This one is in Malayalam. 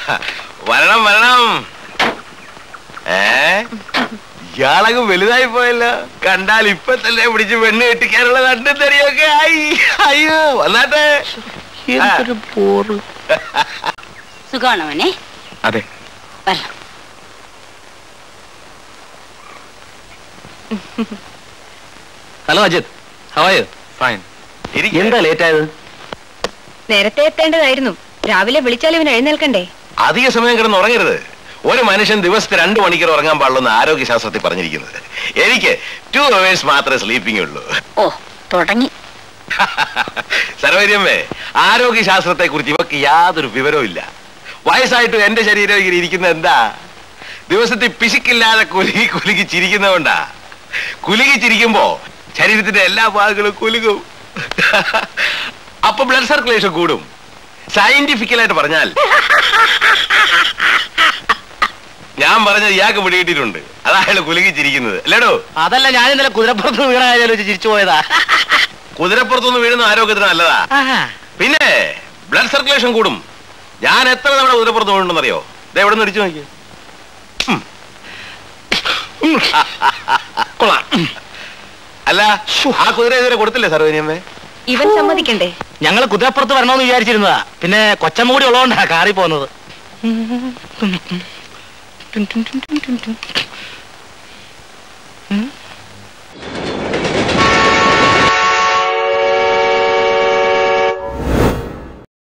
വരണം വരണം ഏ ഇയാളങ്ങ് വലുതായി പോയല്ലോ കണ്ടാൽ ഇപ്പൊ തന്നെ പിടിച്ച് പെണ്ണ് കെട്ടിക്കാനുള്ള രണ്ടും തരിയൊക്കെ ആയി അയ്യോ വന്നാട്ടെ എന്തൊരു പോറ് സുഖമാണോ മോനെ അതെ വരണം ഹലോ അജിത് ഹവായ് ഫൈൻ എന്താ ലേറ്റ് ആയത് നേരത്തെ എത്തേണ്ടതായിരുന്നു രാവിലെ വിളിച്ചാൽ ഇവൻ എഴുന്നേൽക്കണ്ടേ അധിക സമയം കിടന്ന് ഉറങ്ങരുത് ഒരു മനുഷ്യൻ ദിവസത്തെ രണ്ട് മണിക്കൂർ ഉറങ്ങാൻ പാടുള്ളൂ ആരോഗ്യശാസ്ത്രത്തിൽ പറഞ്ഞിരിക്കുന്നത് എനിക്ക് ടു അവേഴ്സ് മാത്രമേ സ്ലീപ്പിംഗ് ഉള്ളൂ ഓ തുടങ്ങി സർവര്യമ്മേ ആരോഗ്യശാസ്ത്രത്തെ കുറിച്ച് ഇവക്ക് യാതൊരു വിവരവും ഇല്ല വയസ്സായിട്ടും എന്റെ ശരീരം ഇങ്ങനെ ഇരിക്കുന്നത് എന്താ ദിവസത്തിൽ പിശുക്കില്ലാതെ കുലുകി കുലുകി ചിരിക്കുന്നതുകൊണ്ടാ കുലുകി ചിരിക്കുമ്പോ ശരീരത്തിന്റെ എല്ലാ ഭാഗങ്ങളും കുലുകും അപ്പൊ ബ്ലഡ് സർക്കുലേഷൻ കൂടും സയന്റിഫിക്കലായിട്ട് പറഞ്ഞാൽ ഞാൻ പറഞ്ഞത് ഇയാൾക്ക് പിടികിട്ടിട്ടുണ്ട് അതായത് കുലുകി ചിരിക്കുന്നത് അല്ലേടോ അതല്ല ഞാൻ ഇന്നലെ കുതിരപ്പുറത്ത് വീണ കാര്യം വെച്ച് ചിരിച്ചു പോയതാ കുതിരപ്പുറത്തുനിന്ന് വീഴുന്ന ആരോഗ്യത്തിന് നല്ലതാ പിന്നെ ബ്ലഡ് സർക്കുലേഷൻ കൂടും ഞാൻ എത്ര തവണ കുതിരപ്പുറത്ത് വീഴുണ്ടെന്നറിയോ ഇത് എവിടെ നിന്ന് ഇടിച്ചു നോക്കി കൊള്ളാം അല്ല ആ കുതിര ഇതുവരെ കൊടുത്തില്ലേ സർവേനിയമ്മേ ഇവൻ സമ്മതിക്കണ്ടേ ഞങ്ങൾ കുതിരപ്പുറത്ത് വരണമെന്ന് വിചാരിച്ചിരുന്നതാ പിന്നെ കൊച്ചമ്മ കൂടി ഉള്ളതുകൊണ്ടാ കാറി പോകുന്നത്